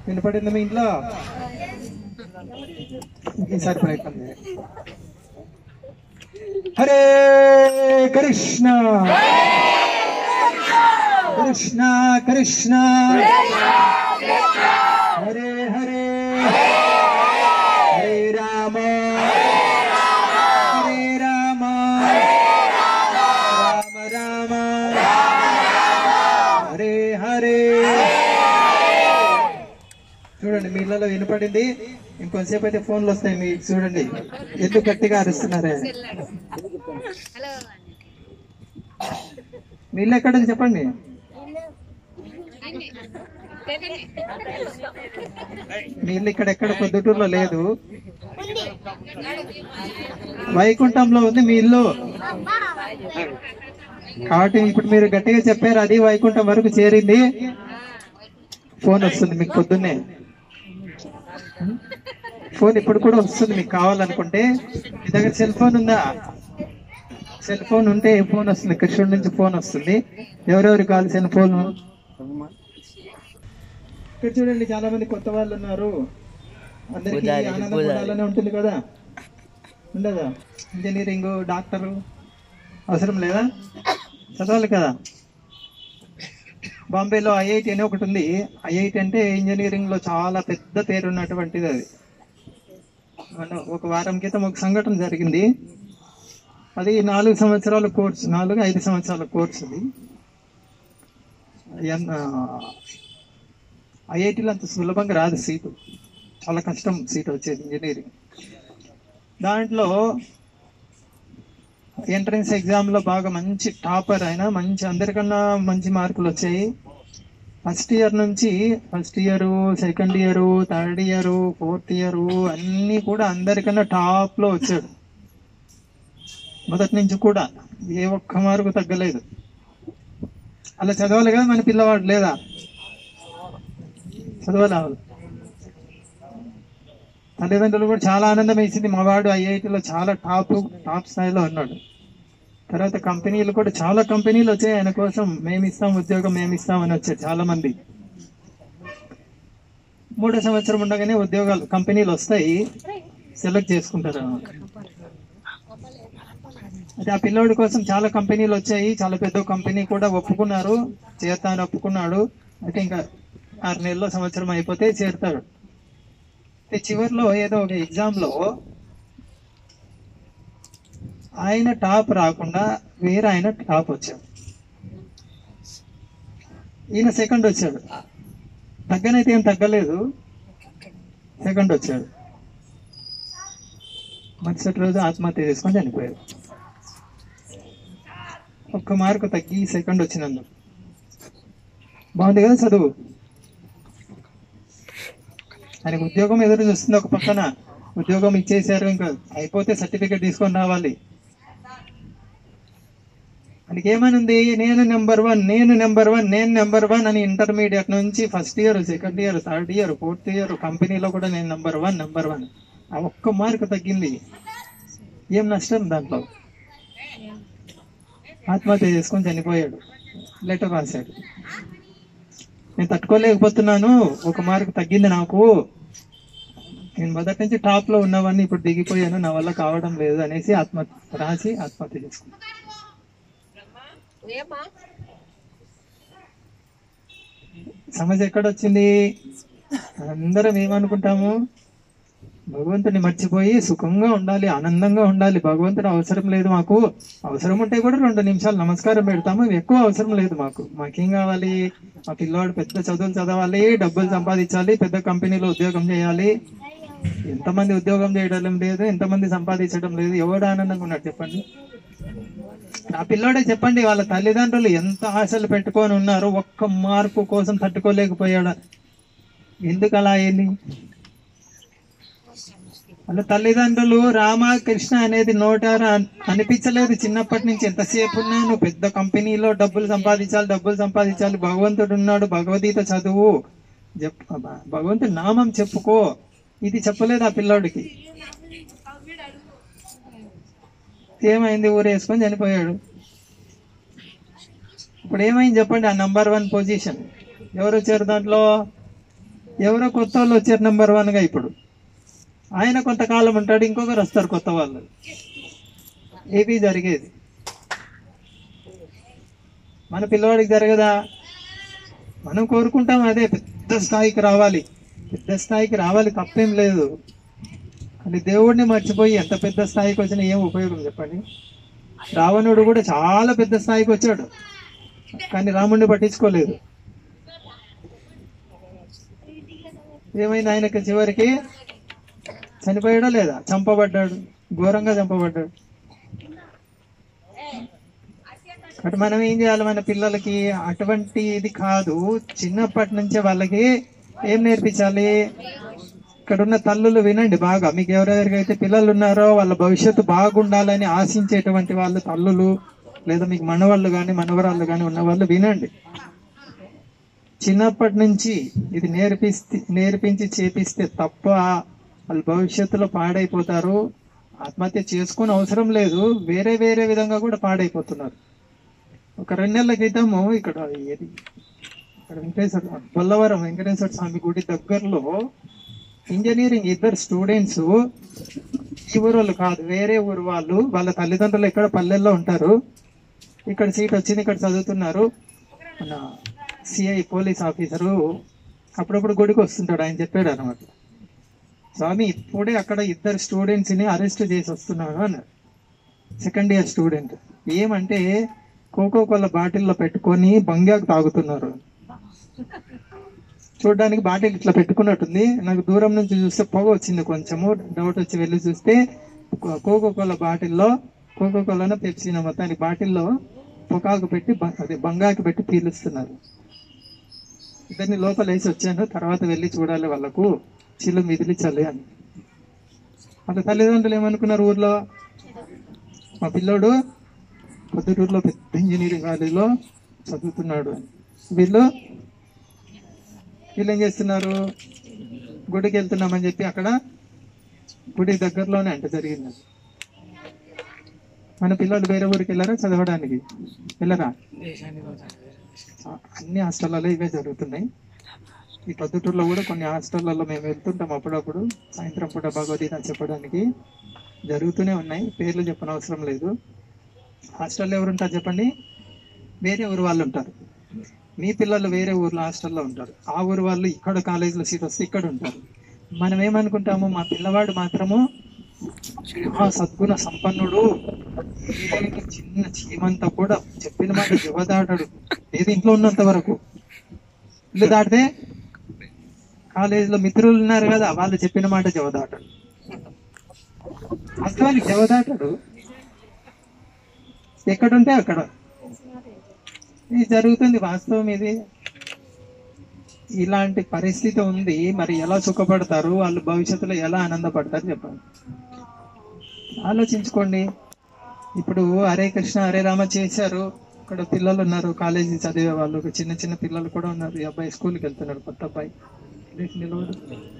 వినపడింది మీ ఇంట్లో ఈసారి ప్రయత్నం చేయండి. హరే కృష్ణ కృష్ణ కృష్ణ హరే హరే హరే రామ హరే రామ రామ రామ హరే హరే చూడండి మీ ఇళ్ళలో వినపడింది ఇంకొంతసేపు అయితే ఫోన్లు వస్తాయి మీకు చూడండి ఎందుకు గట్టిగా అరుస్తున్నారే మీ ఇల్లు ఎక్కడ ఉంది చెప్పండి మీ ఇల్లు ఇక్కడ ఎక్కడ పొద్దుటూరులో లేదు వైకుంఠంలో ఉంది మీ ఇల్లు కాబట్టి ఇప్పుడు మీరు గట్టిగా చెప్పారు అది వైకుంఠం వరకు చేరింది ఫోన్ వస్తుంది మీకు పొద్దున్నే ఫోన్ ఇప్పుడు కూడా వస్తుంది మీకు కావాలనుకుంటే మీ దగ్గర సెల్ ఫోన్ ఉందా సెల్ ఫోన్ ఉంటే ఏ ఫోన్ వస్తుంది కృష్ణుడి నుంచి ఫోన్ వస్తుంది ఎవరెవరికి కావాల్సిన ఫోన్ ఇక్కడ చూడండి చాలా మంది కొత్త వాళ్ళు ఉన్నారు అందరికీ ఆనందం ఉండాలని ఉంటుంది కదా ఉండదా ఇంజనీరింగ్ డాక్టరు అవసరం లేదా చదవాలి కదా బాంబేలో ఐఐటి అని ఒకటి ఉంది ఐఐటి అంటే ఇంజనీరింగ్ లో చాలా పెద్ద పేరు ఉన్నటువంటిది అది మన ఒక వారం క్రితం ఒక సంఘటన జరిగింది అది నాలుగు సంవత్సరాల కోర్సు నాలుగు ఐదు సంవత్సరాల కోర్సు అది ఐఐటీలో అంత సులభంగా రాదు సీటు చాలా కష్టం సీట్ వచ్చేది ఇంజనీరింగ్ దాంట్లో ఎంట్రన్స్ ఎగ్జామ్ లో బాగా మంచి టాపర్ అయినా మంచి అందరికన్నా మంచి మార్కులు వచ్చాయి ఫస్ట్ ఇయర్ నుంచి first year second year third year fourth year అన్ని కూడా అందరికన్నా టాప్ లో వచ్చాడు మొదటి నుంచి కూడా ఏ ఒక్క మార్కు తగ్గలేదు అలా చదవాలి కదా మన పిల్లవాడు లేదా చదవాలి వాళ్ళు తల్లిదండ్రులు కూడా చాలా ఆనందం వేసింది మా వాడు ఐఐటిలో చాలా టాప్ టాప్ స్థాయిలో ఉన్నాడు తర్వాత కంపెనీలు కూడా చాలా కంపెనీలు వచ్చాయి ఆయన కోసం మేము ఇస్తాం ఉద్యోగం మేము ఇస్తాం అని వచ్చారు చాలా మంది మూడో సంవత్సరం ఉండగానే ఉద్యోగాలు కంపెనీలు వస్తాయి సెలెక్ట్ చేసుకుంటారు అన్నమాట అయితే ఆ పిల్లోడి కోసం చాలా కంపెనీలు వచ్చాయి చాలా పెద్ద కంపెనీ కూడా ఒప్పుకున్నారు చేస్తా అని ఒప్పుకున్నాడు అయితే ఇంకా ఆరు నెలల్లో సంవత్సరం అయిపోతే చేరుతాడు అయితే చివరిలో ఏదో ఒక ఎగ్జామ్ లో ఆయన టాప్ రాకుండా వేరే ఆయన టాప్ వచ్చాడు ఈయన సెకండ్ వచ్చాడు తగ్గనైతే ఏం తగ్గలేదు సెకండ్ వచ్చాడు మరుసటి రోజు ఆత్మహత్య చేసుకొని చనిపోయాడు ఒక్క మార్కు తగ్గి సెకండ్ వచ్చినందు బాగుంది కదా చదువు ఆయనకు ఉద్యోగం ఎదురు చూస్తుంది ఒక పక్కన ఉద్యోగం ఇచ్చేసారు ఇంకా అయిపోతే సర్టిఫికేట్ తీసుకొని రావాలి ఆయనకి ఏమనుంది నేను నెంబర్ వన్ నేను నెంబర్ వన్ నేను నెంబర్ వన్ అని ఇంటర్మీడియట్ నుంచి first year second year third year fourth year కంపెనీలో కూడా నేను నెంబర్ వన్ నెంబర్ వన్ ఆ ఒక్క మార్క్ తగ్గింది ఏం నష్టం దాంట్లో ఆత్మహత్య చేసుకొని చనిపోయాడు లెటర్ రాశాడు నేను తట్టుకోలేకపోతున్నాను ఒక మార్క్ తగ్గింది నాకు నేను మొదటి నుంచి టాప్ లో ఉన్నవన్నీ ఇప్పుడు దిగిపోయాను నా వల్ల కావడం లేదు అనేసి ఆత్మహత్య రాసి ఆత్మహత్య చేసుకున్నాను సమస్య ఎక్కడొచ్చింది అందరం ఏమనుకుంటాము భగవంతుని మర్చిపోయి సుఖంగా ఉండాలి ఆనందంగా ఉండాలి భగవంతుని అవసరం లేదు మాకు అవసరం ఉంటే కూడా రెండు నిమిషాలు నమస్కారం పెడతాము ఇవి ఎక్కువ అవసరం లేదు మాకు మాకేం కావాలి మా పిల్లవాడు పెద్ద చదువులు చదవాలి డబ్బులు సంపాదించాలి పెద్ద కంపెనీలో ఉద్యోగం చేయాలి ఎంతమంది ఉద్యోగం చేయడం లేదు ఎంతమంది సంపాదించడం లేదు ఎవడు ఆనందంగా ఉన్నాడు చెప్పండి ఆ పిల్లోడే చెప్పండి వాళ్ళ తల్లిదండ్రులు ఎంత ఆశలు పెట్టుకొని ఉన్నారు ఒక్క మార్పు కోసం తట్టుకోలేకపోయాడు ఎందుకు అలా అయింది వాళ్ళ తల్లిదండ్రులు రామ కృష్ణ అనేది నోటారా అనిపించలేదు చిన్నప్పటి నుంచి ఎంతసేపు ఉన్నా నువ్వు పెద్ద కంపెనీలో డబ్బులు సంపాదించాలి డబ్బులు సంపాదించాలి భగవంతుడు ఉన్నాడు భగవద్గీత చదువు జప్ భగవంతుడి నామం చెప్పుకో ఇది చెప్పలేదు ఆ పిల్లోడికి ఏమైంది ఊరేసుకొని చనిపోయాడు ఇప్పుడు ఏమైంది చెప్పండి ఆ నంబర్ వన్ పొజిషన్ ఎవరు వచ్చారు దాంట్లో ఎవరో కొత్త వాళ్ళు వచ్చారు నెంబర్ వన్గా ఇప్పుడు ఆయన కొంతకాలం ఉంటాడు ఇంకొకరు వస్తారు కొత్త వాళ్ళు ఏవి జరిగేది మన పిల్లవాడికి జరగదా మనం కోరుకుంటాం అదే పెద్ద స్థాయికి రావాలి పెద్ద స్థాయికి రావాలి తప్పేం లేదు కానీ దేవుడిని మర్చిపోయి ఎంత పెద్ద స్థాయికి వచ్చినా ఏం ఉపయోగం చెప్పండి రావణుడు కూడా చాలా పెద్ద స్థాయికి వచ్చాడు కానీ రాముడిని పట్టించుకోలేదు ఏమైంది ఆయనకి చివరికి చనిపోయాడో లేదా చంపబడ్డాడు ఘోరంగా చంపబడ్డాడు అటు మనం ఏం చేయాలి మన పిల్లలకి అటువంటి ఇది కాదు చిన్నప్పటి నుంచే వాళ్ళకి ఏం నేర్పించాలి ఇక్కడ ఉన్న తల్లులు వినండి బాగా మీకు ఎవరెవరికైతే పిల్లలు ఉన్నారో వాళ్ళ భవిష్యత్తు బాగుండాలని ఆశించేటువంటి వాళ్ళు తల్లులు లేదా మీకు మనవాళ్ళు కానీ మనవరాళ్ళు కానీ ఉన్న వాళ్ళు వినండి చిన్నప్పటి నుంచి ఇది నేర్పిస్తే నేర్పించి చేపిస్తే తప్ప వాళ్ళు భవిష్యత్తులో పాడైపోతారు ఆత్మహత్య చేసుకుని అవసరం లేదు వేరే వేరే విధంగా కూడా పాడైపోతున్నారు ఒక రెండు నెలల క్రితము ఇక్కడ ఏది ఇక్కడ వెంకటేశ్వర బొల్లవరం వెంకటేశ్వర స్వామి గుడి దగ్గరలో ఇంజనీరింగ్ ఇద్దరు స్టూడెంట్స్ ఈ ఊరు వాళ్ళు కాదు వేరే ఊరు వాళ్ళు వాళ్ళ తల్లిదండ్రులు ఇక్కడ పల్లెల్లో ఉంటారు ఇక్కడ సీట్ వచ్చింది ఇక్కడ చదువుతున్నారు మన సిఐ పోలీస్ ఆఫీసరు అప్పుడప్పుడు గుడికి వస్తుంటాడు ఆయన చెప్పాడు అనమాట స్వామి ఇప్పుడే అక్కడ ఇద్దరు స్టూడెంట్స్ ని అరెస్ట్ చేసి వస్తున్నాను అన్నారు సెకండ్ ఇయర్ స్టూడెంట్ ఏమంటే కోకో కోల బాటిల్లో పెట్టుకొని బంగాకు తాగుతున్నారు చూడడానికి బాటిల్ ఇట్లా పెట్టుకున్నట్టుంది నాకు దూరం నుంచి చూస్తే పొగ వచ్చింది కొంచెము డౌట్ వచ్చి వెళ్ళి చూస్తే కోకో కోల బాటిల్లో కోకో కోలాను పెప్సీనో మొత్తానికి బాటిల్లో పొగాకు పెట్టి బ- అదే బంగాకి పెట్టి పీలుస్తున్నారు ఇద్దరిని లోపల వేసి వచ్చాను తర్వాత వెళ్ళి చూడాలి వాళ్ళకు చిల్లు మిదిలించాలి అని వాళ్ళ తల్లిదండ్రులు ఏమనుకున్నారు ఊర్లో మా పిల్లోడు పొద్దుటూరులో పెద్ద ఇంజనీరింగ్ కాలేజీలో చదువుతున్నాడు అని వీళ్ళు వీళ్ళు ఏం చేస్తున్నారు గుడికి వెళ్తున్నామని చెప్పి అక్కడ గుడి దగ్గరలోనే అంట జరిగింది మన పిల్లలు వేరే ఊరికి వెళ్ళారా చదవడానికి వెళ్ళరా ఆ, అన్ని హాస్టళ్లలో ఇవే జరుగుతున్నాయి ఈ పొద్దుటూరులో కూడా కొన్ని హాస్టళ్లలో మేము వెళ్తుంటాం అప్పుడప్పుడు సాయంత్రం పూట భగవద్గీత చెప్పడానికి జరుగుతూనే ఉన్నాయి పేర్లు చెప్పనవసరం లేదు హాస్టల్లో ఎవరు ఉంటారు చెప్పండి వేరే ఊరు వాళ్ళు ఉంటారు మీ పిల్లలు వేరే ఊర్లో హాస్టల్లో ఉంటారు ఆ ఊరు వాళ్ళు ఇక్కడ కాలేజీలో సీట్ వస్తే ఇక్కడ ఉంటారు మనం ఏమనుకుంటాము మా పిల్లవాడు మాత్రము ఆ సద్గుణ సంపన్నుడు ఏదైనా చిన్న చీమంతా కూడా చెప్పిన మాట జవదాటాడు ఏది ఇంట్లో ఉన్నంత వరకు ఇల్లు దాటితే కాలేజీలో మిత్రులు ఉన్నారు కదా వాళ్ళు చెప్పిన మాట జవదాటాడు వాస్తవానికి జవదాటాడు ఎక్కడుంటే అక్కడ ఇది జరుగుతుంది వాస్తవం ఇది ఇలాంటి పరిస్థితి ఉంది మరి ఎలా సుఖపడతారు వాళ్ళు భవిష్యత్తులో ఎలా ఆనందపడతారు చెప్పండి ఆలోచించుకోండి ఇప్పుడు హరే కృష్ణ హరే రామ చేశారు ఇక్కడ పిల్లలు ఉన్నారు కాలేజీ చదివే వాళ్ళు చిన్న చిన్న పిల్లలు కూడా ఉన్నారు ఈ అబ్బాయి స్కూల్కి వెళ్తున్నాడు కొత్త అబ్బాయి లేచి నిలవడు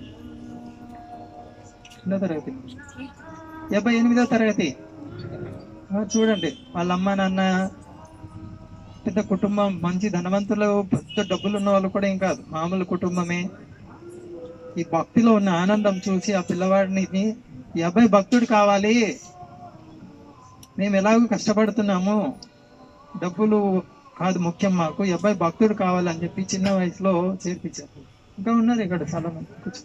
ఎన్నో తరగతి ఈ అబ్బాయి ఎనిమిదో తరగతి ఆ, చూడండి వాళ్ళ అమ్మ నాన్న పెద్ద కుటుంబం మంచి ధనవంతులు పెద్ద డబ్బులు ఉన్న వాళ్ళు కూడా ఏం కాదు మామూలు కుటుంబమే ఈ భక్తిలో ఉన్న ఆనందం చూసి ఆ పిల్లవాడిని ఈ అబ్బాయి భక్తుడు కావాలి మేము ఎలాగో కష్టపడుతున్నాము డబ్బులు కాదు ముఖ్యం మాకు ఈ అబ్బాయి భక్తుడు కావాలని చెప్పి చిన్న వయసులో చేర్పించారు ఇంకా ఉన్నారు ఇక్కడ చాలా మంది కూర్చో.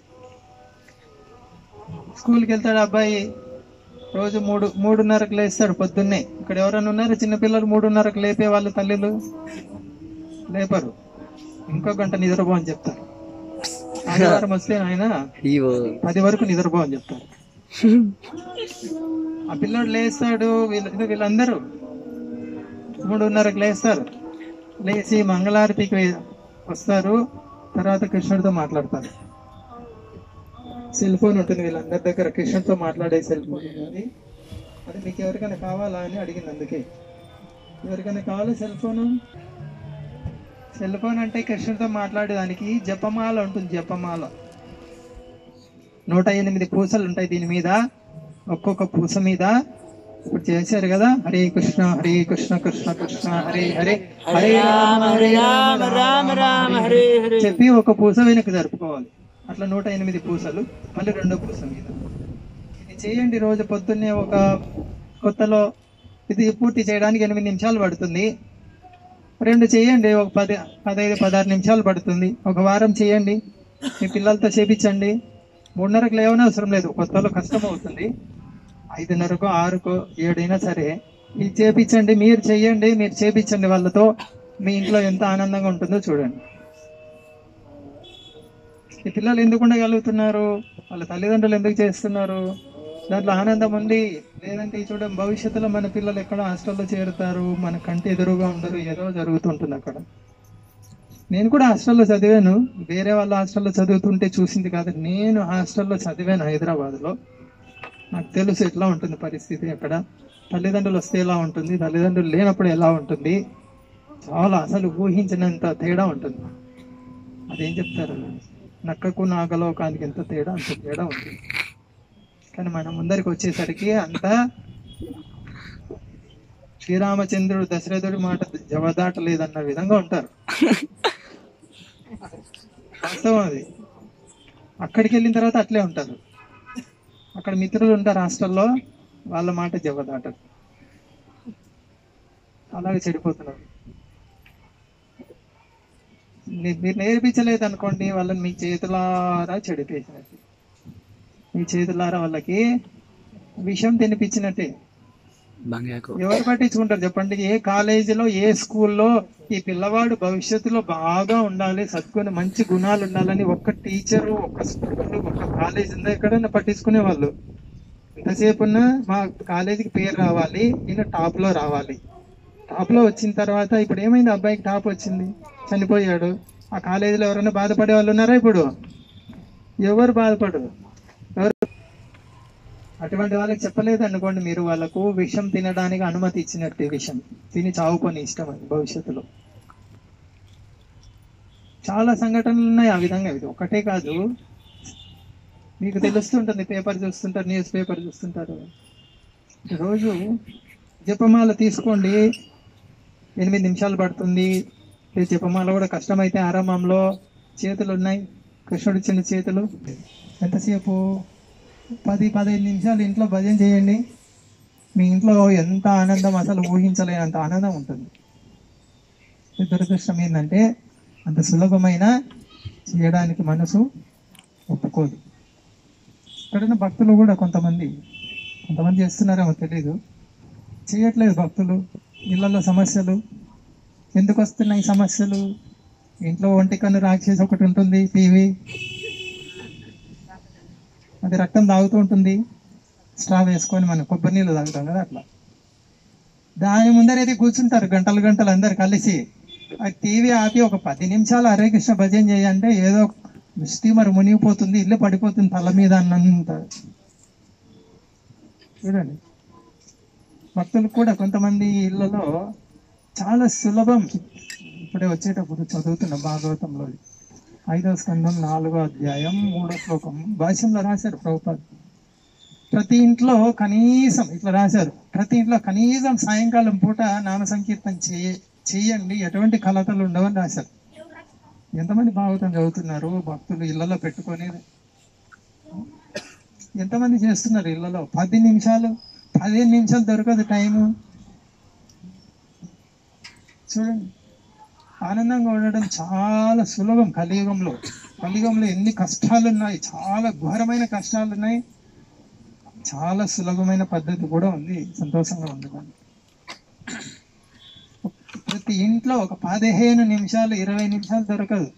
స్కూల్కి వెళ్తాడు అబ్బాయి రోజు మూడు మూడున్నరకు లేస్తాడు పొద్దున్నే ఇక్కడ ఎవరైనా ఉన్నారు చిన్నపిల్లలు మూడున్నరకు లేపే వాళ్ళు తల్లిలు లేపరు ఇంకో గంట నిద్రపో అని చెప్తారు ఆదివారం వస్తే ఆయన పది వరకు నిద్రపో అని చెప్తారు ఆ పిల్లోడు లేస్తాడు వీళ్ళు ఇదిగో వీళ్ళందరూ మూడున్నరకు లేస్తారు లేచి మంగళారతికి వే- వస్తారు తర్వాత కృష్ణుడితో మాట్లాడతారు సెల్ ఫోన్ ఉంటుంది వీళ్ళందరి దగ్గర కృష్ణుడితో మాట్లాడే సెల్ ఫోన్ అది అది మీకు ఎవరికైనా కావాలా అని అడిగింది అందుకే ఎవరికైనా కావాలా సెల్ ఫోను సెల్ ఫోన్ అంటే కృష్ణుడితో మాట్లాడేదానికి జపమాల ఉంటుంది జపమాల నూట ఎనిమిది పూసలు ఉంటాయి దీని మీద ఒక్కొక్క పూస మీద ఇప్పుడు చేశారు కదా హరే కృష్ణ హరే కృష్ణ కృష్ణ కృష్ణ హరే హరే హరే రామ హరే రామ రామ రామ హరే హరే చెప్పి ఒక పూస వెనక్కి జరుపుకోవాలి అట్లా నూట ఎనిమిది పూసలు మళ్ళీ రెండో పూస మీద ఇది చేయండి రోజు పొద్దున్నే ఒక కొత్తలో ఇది పూర్తి చేయడానికి ఎనిమిది నిమిషాలు పడుతుంది రెండు చేయండి ఒక పది పదహైదు పదహారు నిమిషాలు పడుతుంది ఒక వారం చేయండి మీ పిల్లలతో చేపించండి మూడున్నరకు లేవనే అవసరం లేదు కొత్తలో కష్టం అవుతుంది ఐదున్నరకో ఆరుకో ఏడైనా సరే ఇది చేపించండి మీరు చెయ్యండి మీరు చేపించండి వాళ్ళతో మీ ఇంట్లో ఎంత ఆనందంగా ఉంటుందో చూడండి ఈ పిల్లలు ఎందుకు ఉండగలుగుతున్నారు వాళ్ళ తల్లిదండ్రులు ఎందుకు చేస్తున్నారు దాంట్లో ఆనందం ఉంది లేదంటే ఈ చూడండి భవిష్యత్తులో మన పిల్లలు ఎక్కడ హాస్టల్లో చేరుతారు మన కంటి ఎదురుగా ఉండరు ఏదో జరుగుతుంటుంది అక్కడ నేను కూడా హాస్టల్లో చదివాను వేరే వాళ్ళ హాస్టల్లో చదువుతుంటే చూసింది కాదు నేను హాస్టల్లో చదివాను హైదరాబాద్లో నాకు తెలుసు ఎట్లా ఉంటుంది పరిస్థితి అక్కడ తల్లిదండ్రులు వస్తే ఎలా ఉంటుంది తల్లిదండ్రులు లేనప్పుడు ఎలా ఉంటుంది చాలా అసలు ఊహించినంత తేడా ఉంటుంది అదేం చెప్తారు నక్కకు నాగలోకానికి ఎంత తేడా అంత తేడా ఉంది కానీ మన ముందరికి వచ్చేసరికి అంత శ్రీరామచంద్రుడు దశరథుడి మాట జవదాటలేదన్న విధంగా ఉంటారు వాస్తవం అది అక్కడికి వెళ్ళిన తర్వాత అట్లే ఉంటారు అక్కడ మిత్రులు ఉంటారు హాస్టల్లో వాళ్ళ మాట జవదాటరు అలాగే చెడిపోతున్నారు ని- మీరు నేర్పించలేదు అనుకోండి వాళ్ళని మీ చేతులారా చెడిపేసినట్టు మీ చేతులారా వాళ్ళకి విషం తినిపించినట్టే బంగాకు ఎవరు పట్టించుకుంటారు చెప్పండి ఏ కాలేజీలో ఏ స్కూల్లో ఈ పిల్లవాడు భవిష్యత్తులో బాగా ఉండాలి చదువుకుని మంచి గుణాలు ఉండాలని ఒక్క టీచరు ఒక్క స్కూల్ ఒక్క కాలేజ్ ఉందా ఎక్కడైనా పట్టించుకునే వాళ్ళు ఎంతసేపు ఉన్నా మా కాలేజీకి పేరు రావాలి ఈయన టాప్ లో రావాలి టాప్ లో వచ్చిన తర్వాత ఇప్పుడు ఏమైంది అబ్బాయికి టాప్ వచ్చింది చనిపోయాడు ఆ కాలేజీలో ఎవరైనా బాధపడే వాళ్ళు ఉన్నారా ఇప్పుడు ఎవరు బాధపడరు ఎవరు అటువంటి వాళ్ళకి చెప్పలేదు అనుకోండి మీరు వాళ్ళకు విషం తినడానికి అనుమతి ఇచ్చినట్టే విషం తిని చావుకొని ఇష్టం అది భవిష్యత్తులో చాలా సంఘటనలు ఉన్నాయి ఆ విధంగా ఇది ఒకటే కాదు మీకు తెలుస్తుంటుంది పేపర్ చూస్తుంటారు న్యూస్ పేపర్ చూస్తుంటారు రోజు జపమాల తీసుకోండి ఎనిమిది నిమిషాలు పడుతుంది ఈ జపమాల కూడా కష్టమైతే ఆరంభంలో చేతులు ఉన్నాయి కృష్ణుడు ఇచ్చిన చేతులు ఎంతసేపు పది పదిహేను నిమిషాలు ఇంట్లో భజన చేయండి మీ ఇంట్లో ఎంత ఆనందం అసలు ఊహించలేనంత ఆనందం ఉంటుంది ఈ దురదృష్టం ఏంటంటే అంత సులభమైన చేయడానికి మనసు ఒప్పుకోదు ఇక్కడున్న భక్తులు కూడా కొంతమంది కొంతమంది చేస్తున్నారేమో తెలీదు చేయట్లేదు భక్తులు ఇళ్లలో సమస్యలు ఎందుకు వస్తున్నాయి సమస్యలు ఇంట్లో ఒంటి కన్ను రాక్షసి ఒకటి ఉంటుంది టీవీ అది రక్తం తాగుతూ ఉంటుంది స్ట్రా వేసుకొని మనం కొబ్బరి నీళ్ళు తాగుతాం కదా అట్లా దాని ముందరైతే కూర్చుంటారు గంటలు గంటలు అందరు కలిసి ఆ టీవీ ఆపి ఒక పది నిమిషాలు హరే కృష్ణ భజన చేయంటే ఏదో స్టీమర్ మునిగిపోతుంది ఇల్లు పడిపోతుంది తల మీద అన్నంత చూడండి భక్తులు కూడా కొంతమంది ఇళ్లలో చాలా సులభం ఇప్పుడే వచ్చేటప్పుడు చదువుతున్న భాగవతంలో ఐదవ స్కందం నాలుగో అధ్యాయం మూడో శ్లోకం భాష్యంలో రాశారు ప్రభుపాద్ ప్రతి ఇంట్లో కనీసం ఇట్లా రాశారు ప్రతి ఇంట్లో కనీసం సాయంకాలం పూట నామ సంకీర్తన చేయ చేయండి ఎటువంటి కలతలు ఉండవని రాశారు ఎంతమంది భాగవతం చదువుతున్నారు భక్తులు ఇళ్లలో పెట్టుకొని ఎంతమంది చేస్తున్నారు ఇళ్లలో పది నిమిషాలు పదిహేను నిమిషాలు దొరకదు టైము చూడండి ఆనందంగా ఉండడం చాలా సులభం కలియుగంలో కలియుగంలో ఎన్ని కష్టాలు ఉన్నాయి చాలా ఘోరమైన కష్టాలు ఉన్నాయి చాలా సులభమైన పద్ధతి కూడా ఉంది సంతోషంగా ఉండడానికి ప్రతి ఇంట్లో ఒక పదిహేను నిమిషాలు ఇరవై నిమిషాలు దొరకదు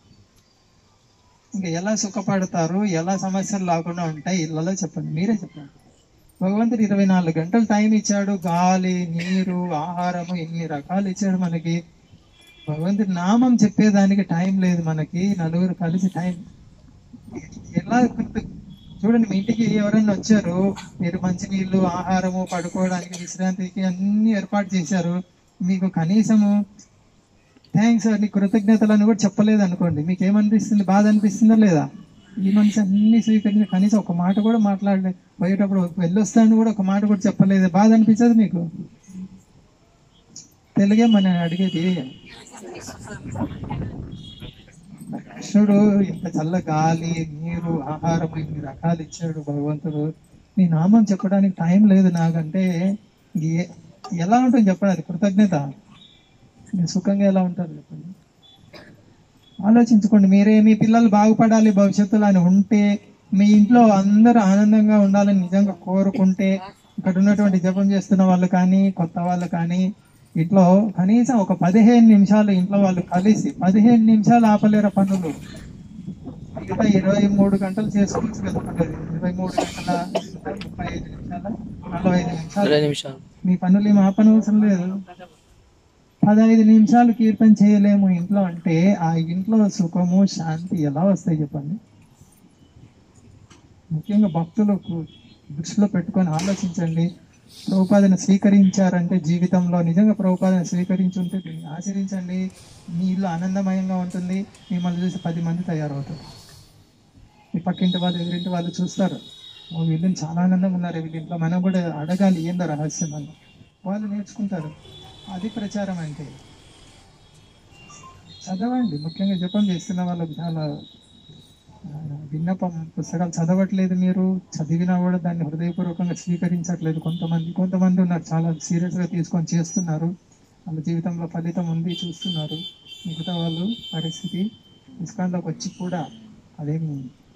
ఇంకా ఎలా సుఖపడతారు ఎలా సమస్యలు లేకుండా ఉంటాయి ఇళ్ళలో చెప్పండి మీరే చెప్పండి భగవంతుడు ఇరవై నాలుగు గంటలు టైం ఇచ్చాడు గాలి నీరు ఆహారము ఇన్ని రకాలు ఇచ్చాడు మనకి భగవంతుడి నామం చెప్పేదానికి టైం లేదు మనకి నలుగురు కలిసి టైం ఎలా గుర్తు చూడండి మీ ఇంటికి ఎవరైనా వచ్చారు మీరు మంచినీళ్ళు ఆహారము పడుకోవడానికి విశ్రాంతికి అన్ని ఏర్పాటు చేశారు మీకు కనీసము థ్యాంక్స్ అని కృతజ్ఞతలను కూడా చెప్పలేదు అనుకోండి మీకు ఏమనిపిస్తుంది బాధ అనిపిస్తుందా లేదా ఈ మనిషి అన్ని స్వీకరించి కనీసం ఒక మాట కూడా మాట్లాడలేదు పోయేటప్పుడు వెళ్ళొస్తాను కూడా ఒక మాట కూడా చెప్పలేదు బాధ అనిపించదు మీకు తెలుగే మన అడిగేది కృష్ణుడు ఇంత చల్ల గాలి నీరు ఆహారం ఇన్ని రకాలు ఇచ్చాడు భగవంతుడు నీ నామం చెప్పడానికి టైం లేదు నాకంటే ఏ- ఎలా ఉంటుంది చెప్పండి అది కృతజ్ఞత మీరు సుఖంగా ఎలా ఉంటారు చెప్పండి ఆలోచించుకోండి మీరే మీ పిల్లలు బాగుపడాలి భవిష్యత్తులో అని ఉంటే మీ ఇంట్లో అందరూ ఆనందంగా ఉండాలని నిజంగా కోరుకుంటే ఇక్కడ ఉన్నటువంటి జపం చేస్తున్న వాళ్ళు కానీ కొత్త వాళ్ళు కానీ ఇంట్లో కనీసం ఒక పదిహేను నిమిషాలు ఇంట్లో వాళ్ళు కలిసి పదిహేను నిమిషాలు ఆపలేరు పనులు మిగతా ఇరవై మూడు గంటలు చేసుకోవచ్చు కదా పనులు. ఇరవై మూడు గంటల ముప్పై ఐదు నిమిషాల నలభై ఐదు నిమిషాలు ఇరవై నిమిషాలు మీ పనులు ఏం ఆపనవసరం లేదు పదహైదు నిమిషాలు కీర్తన చేయలేము ఇంట్లో అంటే ఆ ఇంట్లో సుఖము శాంతి ఎలా వస్తాయి చెప్పండి ముఖ్యంగా భక్తులకు దృష్టిలో పెట్టుకొని ఆలోచించండి ప్రభుపాదన స్వీకరించారంటే జీవితంలో నిజంగా ప్రభుపాదన స్వీకరించుంటే దీన్ని ఆచరించండి మీ ఇల్లు ఆనందమయంగా ఉంటుంది మిమ్మల్ని చూసి పది మంది తయారవుతారు ఈ పక్కింటి వాళ్ళు ఎదురింటి వాళ్ళు చూస్తారు ఓ వీళ్ళని చాలా ఆనందంగా ఉన్నారు వీళ్ళ ఇంట్లో మనం కూడా అడగాలి ఏందో రహస్యం అని వాళ్ళు నేర్చుకుంటారు అది ప్రచారం అంటే చదవండి ముఖ్యంగా జపం చేస్తున్న వాళ్ళకి చాలా ఆ, విన్నపం పుస్తకాలు చదవట్లేదు మీరు చదివినా కూడా దాన్ని హృదయపూర్వకంగా స్వీకరించట్లేదు కొంతమంది కొంతమంది ఉన్నారు చాలా సీరియస్గా తీసుకొని చేస్తున్నారు వాళ్ళ జీవితంలో ఫలితం ఉంది చూస్తున్నారు మిగతా వాళ్ళు పరిస్థితి ఇస్కాన్లోకి వచ్చి కూడా అదేమి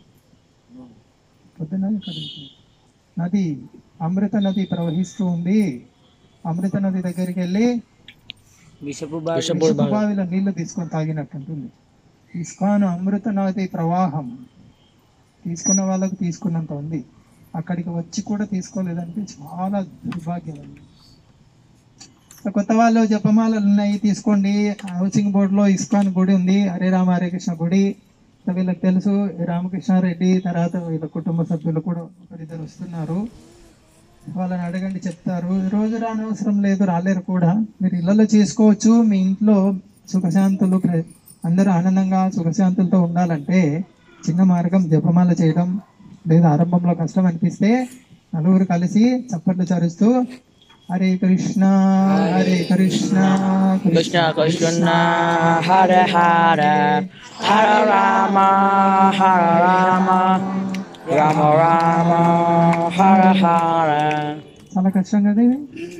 పొద్దున ఇక్కడ నది అమృత నది ప్రవహిస్తూ ఉంది అమృత నది దగ్గరికి వెళ్ళి విషపు విషపు బావిలో నీళ్లు తీసుకొని తాగినట్టుంటుంది ఇస్కాన్ అమృత నది ప్రవాహం తీసుకున్న వాళ్ళకు తీసుకున్నంత ఉంది అక్కడికి వచ్చి కూడా తీసుకోలేదంటే చాలా దుర్భాగ్యం అండి సో కొత్త వాళ్ళు జపమాలలు ఉన్నాయి తీసుకోండి హౌసింగ్ బోర్డులో ఇస్కాన్ గుడి ఉంది హరే రామ హరే కృష్ణ గుడి సో వీళ్ళకి తెలుసు ఈ రామకృష్ణారెడ్డి తర్వాత వీళ్ళ కుటుంబ సభ్యులు కూడా ఒకరిద్దరు వస్తున్నారు వాళ్ళని అడగండి చెప్తారు రోజు రానవసరం లేదు రాలేరు కూడా మీరు ఇళ్లలో చేసుకోవచ్చు మీ ఇంట్లో సుఖశాంతులు ప్ర- అందరూ ఆనందంగా సుఖశాంతులతో ఉండాలంటే చిన్న మార్గం జపమాల చేయడం లేదా ఆరంభంలో కష్టం అనిపిస్తే నలుగురు కలిసి చప్పట్లు చరుస్తూ హరే కృష్ణ హరే కృష్ణ కృష్ణ కృష్ణ హర హర హర రామ హర రామ రామ రామ హర హర చాలా కష్టం కదా ఇది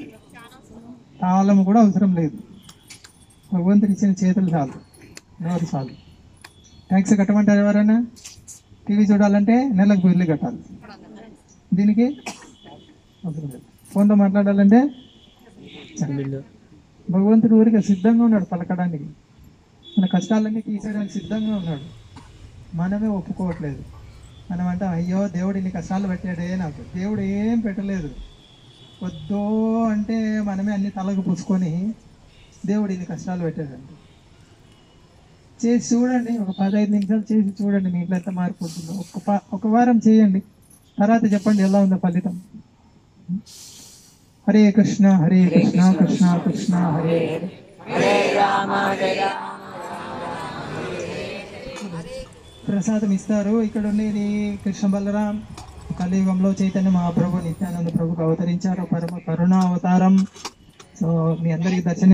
తాళం కూడా అవసరం లేదు భగవంతుడు ఇచ్చిన చేతులు చాలు నోరు చాలు ట్యాక్స్ కట్టమంటారు ఎవరైనా టీవీ చూడాలంటే నెలకు బిల్లు కట్టాలి దీనికి అవసరం లేదు ఫోన్లో మాట్లాడాలంటే బిల్లు భగవంతుడు ఊరికే సిద్ధంగా ఉన్నాడు పలకడానికి మన కష్టాలన్నీ తీసేయడానికి సిద్ధంగా ఉన్నాడు మనమే ఒప్పుకోవట్లేదు మనం అంటే అయ్యో దేవుడు ఇన్ని కష్టాలు పెట్టాడే నాకు దేవుడు ఏం పెట్టలేదు వద్దో అంటే మనమే అన్ని తలకు పూసుకొని దేవుడు ఇన్ని కష్టాలు పెట్టాడండి చేసి చూడండి ఒక పదహైదు నిమిషాలు చేసి చూడండి మీ ఇంట్లో ఎంత మార్పు ఉంటుందో ఒక ప- ఒక వారం చేయండి తర్వాత చెప్పండి ఎలా ఉందో ఫలితం హరే కృష్ణ హరే కృష్ణ కృష్ణ కృష్ణ హరే హరే ప్రసాదం ఇస్తారు ఇక్కడ ఉండేది కృష్ణ బలరాం కలియుగంలో చైతన్య మహాప్రభు నిత్యానంద ప్రభుకు అవతరించారు పరమ కరుణా అవతారం సో మీ అందరికి దర్శనం